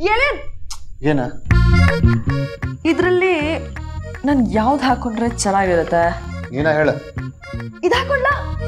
Ellen ಏನ ಇದ್ರಲ್ಲಿ ನನ್ ಯಾವ್ದು ಹಾಕೊಂಡ್ರೆ ಚೆನ್ನಾಗಿರುತ್ತೆ ನೀನ ಹೇಳ ಇದು ಹಾಕೊಂಡ್ಲ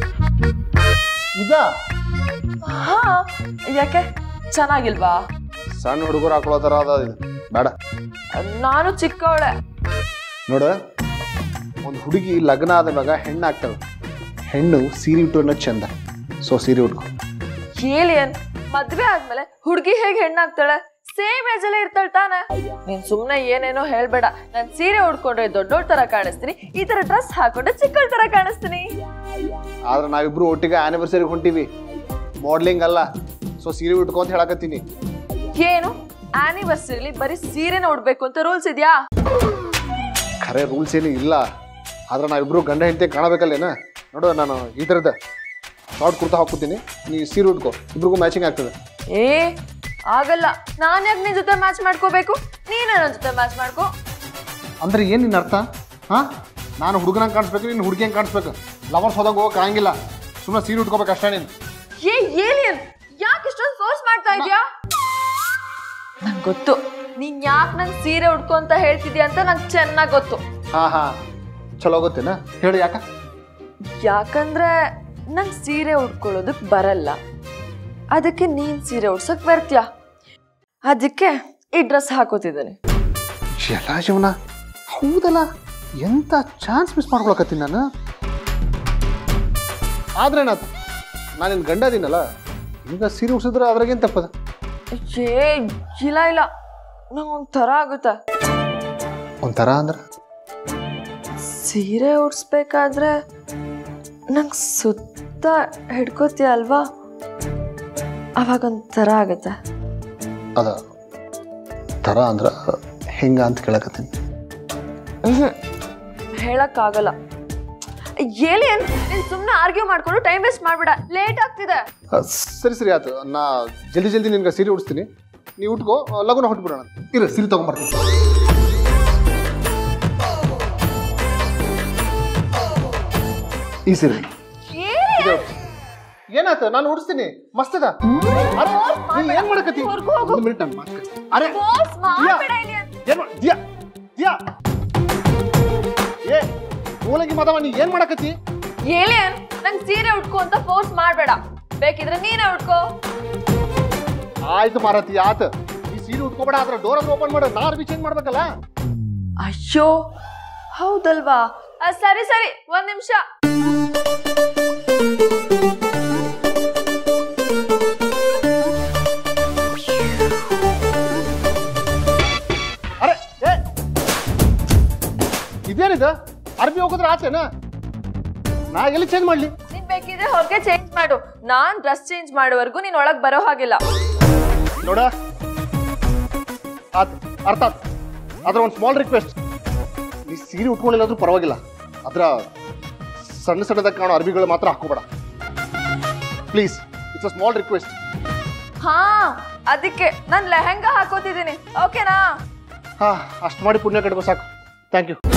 ಇದ ಹಾ ಯಾಕೆ ಚೆನ್ನಾಗಿಲ್ವಾ ಸಣ್ಣ ಹುಡುಗರು ಹಾಕೊಳ್ಳೋ ಥರ ಅದ ಇದು ಬೇಡ ನಾನು ಚಿಕ್ಕವಳೆ ನೋಡ ಒಂದು ಹುಡುಗಿ ಲಗ್ನ ಆದ ಮ್ಯಾಗ ಹೆಣ್ಣು ಆಗ್ತಾಳೆ ಹೆಣ್ಣು ಸೀರೆ ಉಟ್ಟು ಚಂದ ಸೊ ಸೀರೆ ಉಟ್ಕೊ ಏಲಿಯನ್ ಮದ್ವೆ ಆದ್ಮೇಲೆ ಹುಡುಗಿ ಹೇಗೆ ಹೆಣ್ಣಾಗ್ತಾಳೆ ಸೇಮ್ ಏಜ್ ಅಲ್ಲೇ ಇರ್ತಾಳೆ ತಾನೆ ನೀನ್ ಸುಮ್ನೆ ಏನೇನೋ ಹೇಳ್ಬೇಡ ನಾನ್ ಸೀರೆ ಉಡ್ಕೊಂಡ್ರೆ ದೊಡ್ಡೋಳ್ ತರ ಕಾಣಿಸ್ತೀನಿ ಈ ತರ ಡ್ರೆಸ್ ಹಾಕೊಂಡ್ರೆ ಚಿಕ್ಕಳ್ ತರ ಕಾಣಿಸ್ತೀನಿ ಆದ್ರೆ ನಾವಿಬ್ರು ಒಟ್ಟಿಗೆ ಆನಿವರ್ಸರಿ ಹೊಂಟಿವಿ ಮಾಡ್ಲಿಂಗ್ ಅಲ್ಲ ಸೊ ಸೀರೆ ಉಟ್ಕೊ ಅಂತ ಹೇಳಕತ್ತೀನಿ ಏನು ಆನಿವರ್ಸರಿಲಿ ಬರೀ ಸೀರೆನ ಉಡ್ಬೇಕು ಅಂತ ರೂಲ್ಸ್ ಇದ್ಯಾ ಖರೆ ರೂಲ್ಸ್ ಏನು ಇಲ್ಲ ಆದ್ರೆ ನಾವಿಬ್ರು ಗಂಡ ಹೆಂಡತಿ ಕಾಣಬೇಕಲ್ಲೇನ ನೋಡು ನಾನು ಈ ಥರದ ಶಾರ್ಟ್ ಕುರ್ತಾ ಹಾಕೋತೀನಿ ನೀ ಸೀರೆ ಉಟ್ಕೋ ಇಬ್ರಿಗೂ ಮ್ಯಾಚಿಂಗ್ ಆಗ್ತದೆ ಏ ಆಗಲ್ಲ ನಾನ್ ಯಾಕೆ ನಿನ್ ಜೊತೆ ಮ್ಯಾಚ್ ಮಾಡ್ಕೋಬೇಕು ನೀನು ನನ್ನ ಜೊತೆ ಮ್ಯಾಚ್ ಮಾಡ್ಕೋ ಅಂದ್ರೆ ಏನು ನಿನ್ನ ಅರ್ಥ ಹಾಂ ನಾನು ಹುಡುಗನಂಗೆ ಕಾಣಿಸ್ಬೇಕು ನೀನು ಹುಡುಗಿಯಂಗೆ ಕಾಣಿಸ್ಬೇಕು ಲವರ್ಸ್ ಹೋದಾಗ ಹೋಗಕ್ಕೆ ಆಗಂಗಿಲ್ಲ ಸುಮ್ಮನೆ ಸೀರೆ ಉಟ್ಕೋಬೇಕು ಅಷ್ಟೇ ನೀನು ಏ ಏಲಿಯನ್ ಯಾಕೆ ಇಷ್ಟೊಂದು ಫೋರ್ಸ್ ಮಾಡ್ತಾ ಇದ್ಯಾ ನಂಗೆ ಗೊತ್ತು ನೀನ್ ಯಾಕೆ ನಂಗೆ ಸೀರೆ ಉಡ್ಕೊ ಅಂತ ಹೇಳ್ತಿದ್ಯಾ ಅಂತ ನಂಗೆ ಚೆನ್ನಾಗಿ ಗೊತ್ತು ಹಾಂ ಹಾಂ ಚಲೋ ಗೊತ್ತೇನ ಹೇಳಿ ಯಾಕ ಯಾಕಂದ್ರೆ ನಂಗೆ ಸೀರೆ ಉಡ್ಕೊಳ್ಳೋದಕ್ ಬರಲ್ಲ ಅದಕ್ಕೆ ನೀನ್ ಸೀರೆ ಉಡ್ಸಕ್ ಬರ್ತೀಯ ಅದಕ್ಕೆ ಈ ಡ್ರೆಸ್ ಹಾಕೋತಿದ್ದೀನಿ ಎಲ್ಲ ಜೀವನ ಹೌದಲ್ಲ ಎಂತ ಚಾನ್ಸ್ ಮಿಸ್ ಮಾಡ್ಕೊಳಕತ್ತೀನಿ ನಾನು ಆದ್ರೆ ಏನಾಯ್ತು ನಾನು ನಿನ್ನ ಗಂಡ ಅದೀನಲ್ಲ ಈಗ ಸೀರೆ ಉಡ್ಸಿದ್ರೆ ಅದ್ರಾಗೇನು ತಪ್ಪದ ಏ ಇಲ್ಲ ಇಲ್ಲ ನಂಗೆ ಒಂಥರ ಆಗುತ್ತೆ ಒಂಥರ ಅಂದ್ರೆ ಸೀರೆ ಉಡ್ಸ್ಬೇಕಾದ್ರೆ ನಂಗೆ ಸುತ್ತ ಹಿಡ್ಕೋತೀಯ ಅಲ್ವಾ ಅವಾಗ ಒಂಥರ ಆಗುತ್ತೆ ಅದ ಥರ ಅಂದ್ರೆ ಹೆಂಗ ಅಂತ ಕೇಳಕತ್ತೀನಿ ಹೇಳಕ್ಕಾಗಲ್ಲ ಏಲಿಯನ್ ನೀನ್ ಸುಮ್ಮನೆ ಆರ್ಗ್ಯೂ ಮಾಡ್ಕೊಂಡು ಟೈಮ್ ವೇಸ್ಟ್ ಮಾಡ್ಬೇಡ ಲೇಟ್ ಆಗ್ತಿದೆ ಆ, ಸರಿ ಸರಿ ಆಯ್ತು ನಾ ಜಲ್ದಿ ಜಲ್ದಿ ನಿನ್ಗೆ ಸೀರೆ ಉಡಿಸ್ತೀನಿ ನೀವು ಉಟ್ಕೋ ಆ, ಲಗುನ ಹೊಟ್ಬಿಡೋಣ ಇರು ಸೀರೆ ತೊಗೊಂಬರ್ತೀನಿ ಈ ಸೀರೆ ಇದು. ಏನಾಯ್ತು ನಾನು ಉಡಿಸ್ತೀನಿ ಮಸ್ತ್ ಅದ ಅರೆ, ನೀನ್ ಏನ್ ಮಾಡಕತ್ತಿ ಹೊರ್ಗ್ ಹೋಗು. ಒಂದು ಮಿನಿಟ್ ನಾನು ಮಾತು ಅರೆ ಫೋರ್ಸ್ ದಿಯಾ, ಮಾಡ್ಬೇಡ ಏಲಿಯನ್ ಏನ್ ಮಾಡ್- ದಿಯಾ ದಿಯಾ ಏ ಮೂಲಗಿ ಮಾದವ ನೀ ಏನ್ ಮಾಡಕತ್ತಿ ಏಲಿಯನ್ ನಂಗೆ ಸೀರೆ ಉಟ್ಕೋ ಅಂತ ಫೋರ್ಸ್ ಮಾಡ್ಬೇಡ ಬೇಕಿದ್ರೆ ನೀನೇ ಉಟ್ಕೋ ಆಯ್ತು ಮಾರತಿ ಆತ ಈ ಸೀರೆ ಉಟ್ಕೋಬೇಡ ಆದ್ರೆ ಡೋರ್ ಅದ್ರ ಓಪನ್ ಮಾಡು ನಾ ಅರ್ಬಿ ಚೇಂಜ್ ಮಾಡ್ಬೇಕಲ್ಲ ಅಯ್ಯೋ ಹೌದಲ್ವಾ ಆ, ಸರಿ ಸರಿ ಒಂದ್ ನಿಮಿಷ ಅರೆ ಏ ಇದೇನಿದು ಅರ್ಬಿ ಹೋಗಿದ್ರೆ ಆತೇನ ನಾ ಎಲ್ಲಿ ಚೇಂಜ್ ಮಾಡ್ಲಿ ನೀನ್ ಬೇಕಿದ್ರೆ ಹೊರಗೆ ಚೇಂಜ್ ಮಾಡು ನಾನ್ ಡ್ರೆಸ್ ಚೇಂಜ್ ಮಾಡೋವರೆಗೂ ನೀನ್ ಒಳಗ್ ಬರೋ ಹಾಗಿಲ್ಲ ನೋಡ ಆತ್ ಅರ್ಥ ಆತ್ ಅದ್ರ ಒಂದು ಸ್ಮಾಲ್ ರಿಕ್ವೆಸ್ಟ್ ನೀ ಸೀರೆ ಉಟ್ಕೊಂಡಿಲ್ಲಾದ್ರೂ ಪರವಾಗಿಲ್ಲ ಅದ್ರ ಸಣ್ಣ ಸಣ್ಣದಾಗ ಕಾಣೋ ಅರ್ಬಿಗಳು ಮಾತ್ರ ಹಾಕೋಬೇಡ please it's a small request ಹಾ ಅದಕ್ಕೆ ನಾನ್ ಲೆಹಂಗಾ ಹಾಕೋತಿದ್ದೀನಿ ಓಕೆನಾ ಹಾ ಅಷ್ಟು ಮಾಡಿ ಪುಣ್ಯ ಕಟ್ಕೋ ಸಾಕು ಥ್ಯಾಂಕ್ ಯು